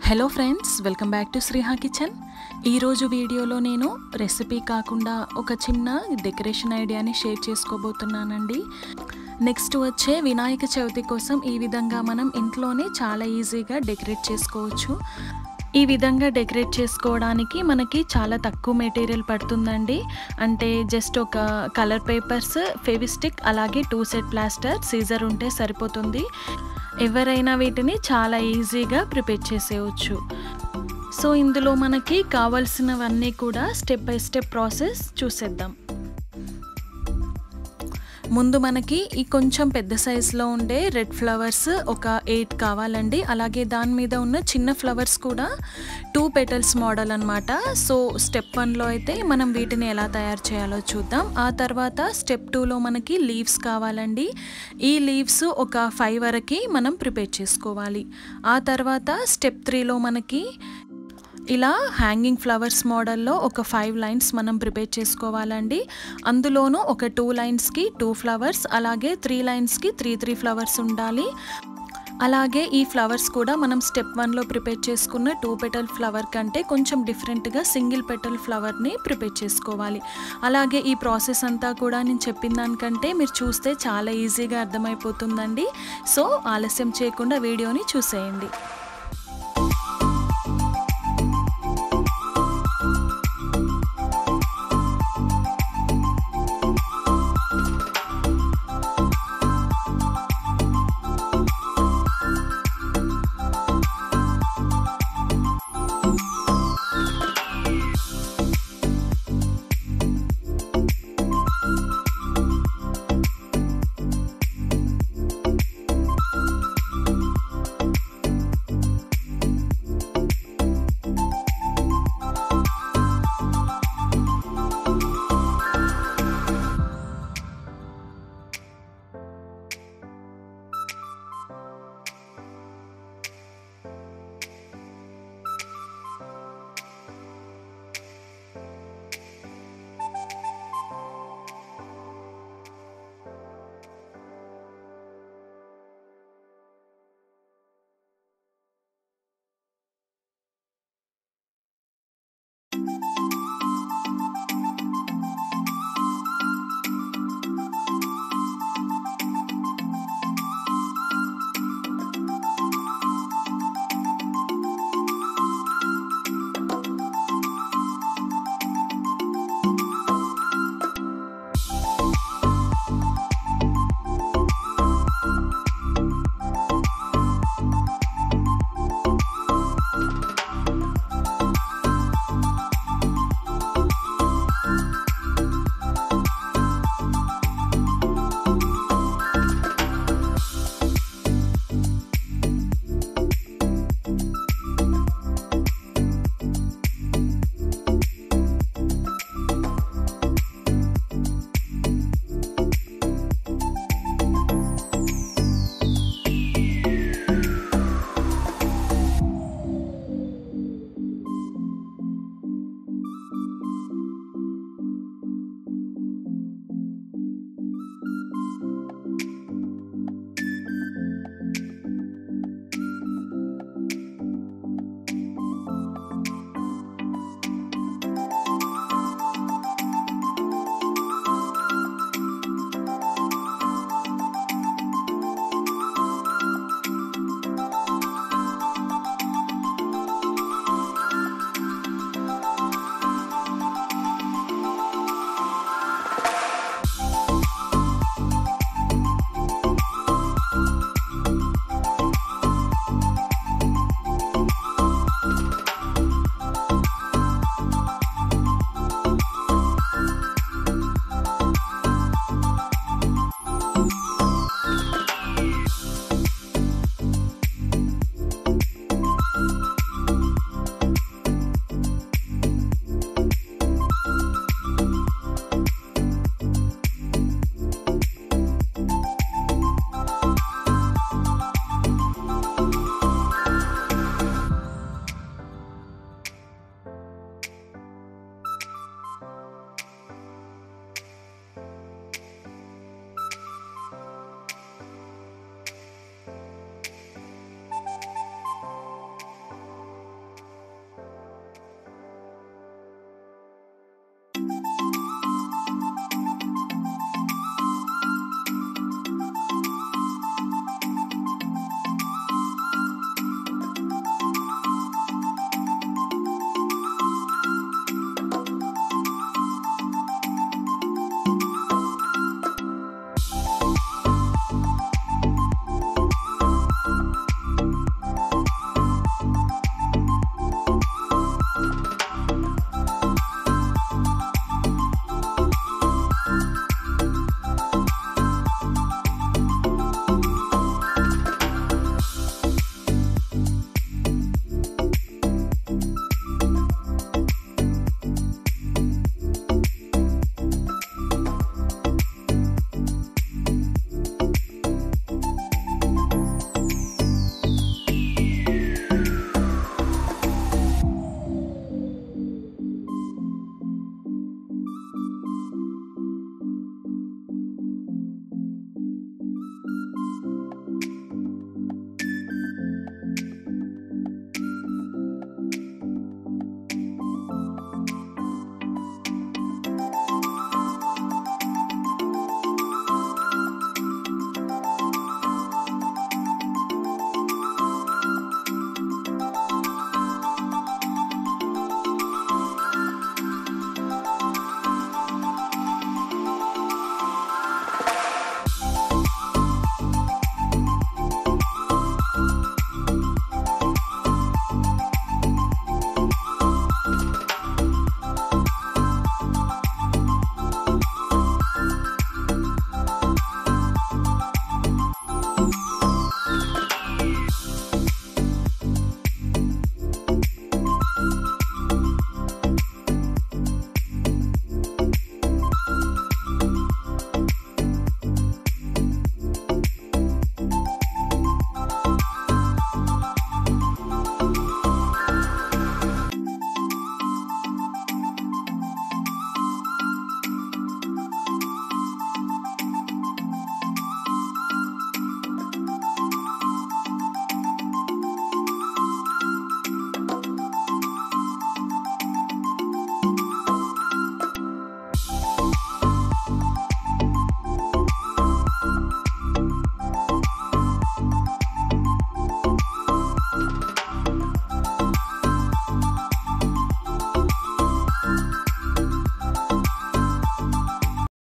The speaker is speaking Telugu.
hello friends welcome back to Sriha kitchen ఈరోజు వీడియోలో నేను రెసిపీ కాకుండా ఒక చిన్న డెకరేషన్ ఐడియాని షేర్ చేసుకోబోతున్నానండి నెక్స్ట్ వచ్చే వినాయక చవితి కోసం ఈ విధంగా మనం ఇంట్లోనే చాలా ఈజీగా డెకరేట్ చేసుకోవచ్చు ఈ విధంగా డెకరేట్ చేసుకోవడానికి మనకి చాలా తక్కువ మెటీరియల్ పడుతుందండి అంటే జస్ట్ ఒక కలర్ పేపర్స్ ఫెవిస్టిక్ అలాగే టూ సెట్ ప్లాస్టర్ సీజర్ ఉంటే సరిపోతుంది ఎవరైనా వీటిని చాలా ఈజీగా ప్రిపేర్ చేసేయచ్చు సో ఇందులో మనకి కావాల్సినవన్నీ కూడా స్టెప్ బై స్టెప్ ప్రాసెస్ చూసేద్దాం ముందు మనకి ఈ కొంచెం పెద్ద సైజులో ఉండే రెడ్ ఫ్లవర్స్ ఒక ఎయిట్ కావాలండి అలాగే దాని మీద ఉన్న చిన్న ఫ్లవర్స్ కూడా టూ పెటల్స్ మోడల్ అనమాట సో స్టెప్ వన్లో అయితే మనం వీటిని ఎలా తయారు చేయాలో చూద్దాం ఆ తర్వాత స్టెప్ టూలో మనకి లీవ్స్ కావాలండి ఈ లీవ్స్ ఒక ఫైవ్ వరకు మనం ప్రిపేర్ చేసుకోవాలి ఆ తర్వాత స్టెప్ త్రీలో మనకి ఇలా హ్యాంగింగ్ ఫ్లవర్స్ మోడల్లో ఒక ఫైవ్ లైన్స్ మనం ప్రిపేర్ చేసుకోవాలండి అందులోనూ ఒక టూ లైన్స్కి టూ ఫ్లవర్స్ అలాగే త్రీ లైన్స్కి త్రీ త్రీ ఫ్లవర్స్ ఉండాలి అలాగే ఈ ఫ్లవర్స్ కూడా మనం స్టెప్ వన్లో ప్రిపేర్ చేసుకున్న టూ పెటల్ ఫ్లవర్ కంటే కొంచెం డిఫరెంట్గా సింగిల్ పెటల్ ఫ్లవర్ని ప్రిపేర్ చేసుకోవాలి అలాగే ఈ ప్రాసెస్ అంతా కూడా నేను చెప్పిన దానికంటే మీరు చూస్తే చాలా ఈజీగా అర్థమైపోతుందండి సో ఆలస్యం చేయకుండా వీడియోని చూసేయండి